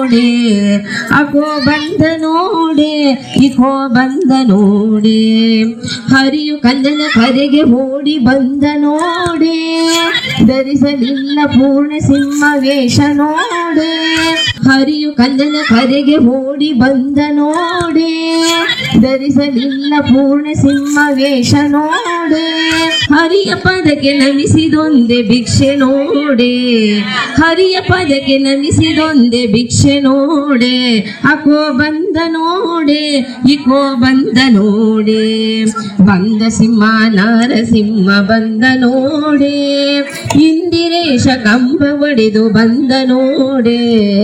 ನೋಡೆ ಅಕೋ ಬಂದ ನೋಡೆ ಇಕೋ ಬಂದ ನೋಡೆ ಹರಿಯು ಕಂದನ ಕರೆಗೆ ಓಡಿ ಬಂದ ನೋಡೆ ಧರಿಸಲಿಲ್ಲ ಪೂರ್ಣ ಸಿಂಹ ವೇಷ ನೋಡೆ ಹರಿಯು ಕಂದನ ಕರೆಗೆ ಓಡಿ ಬಂದ ನೋಡೆ ಧರಿಸಲಿಲ್ಲ ಪೂರ್ಣ ಸಿಂಹ ವೇಷ ನೋಡೆ ಹರಿಯ ಪದಕ್ಕೆ ನಮಿಸಿದೊಂದೆ ಭಿಕ್ಷೆ ನೋಡೆ ಹರಿಯ ಪದಕ್ಕೆ ನಮಿಸಿದೊಂದೆ ಭಿಕ್ಷೆ ನೋಡೆ ಅಕೋ ಬಂದ ನೋಡೆ ಇಕೋ ಬಂದ ನೋಡೆ ಬಂದ ಸಿಂಹ ನಾರಸಿಂಹ ಬಂದ ನೋಡೆ ಇಂದಿರೇಶ ಕಂಬ ಒಡೆದು ಬಂದ ನೋಡೆ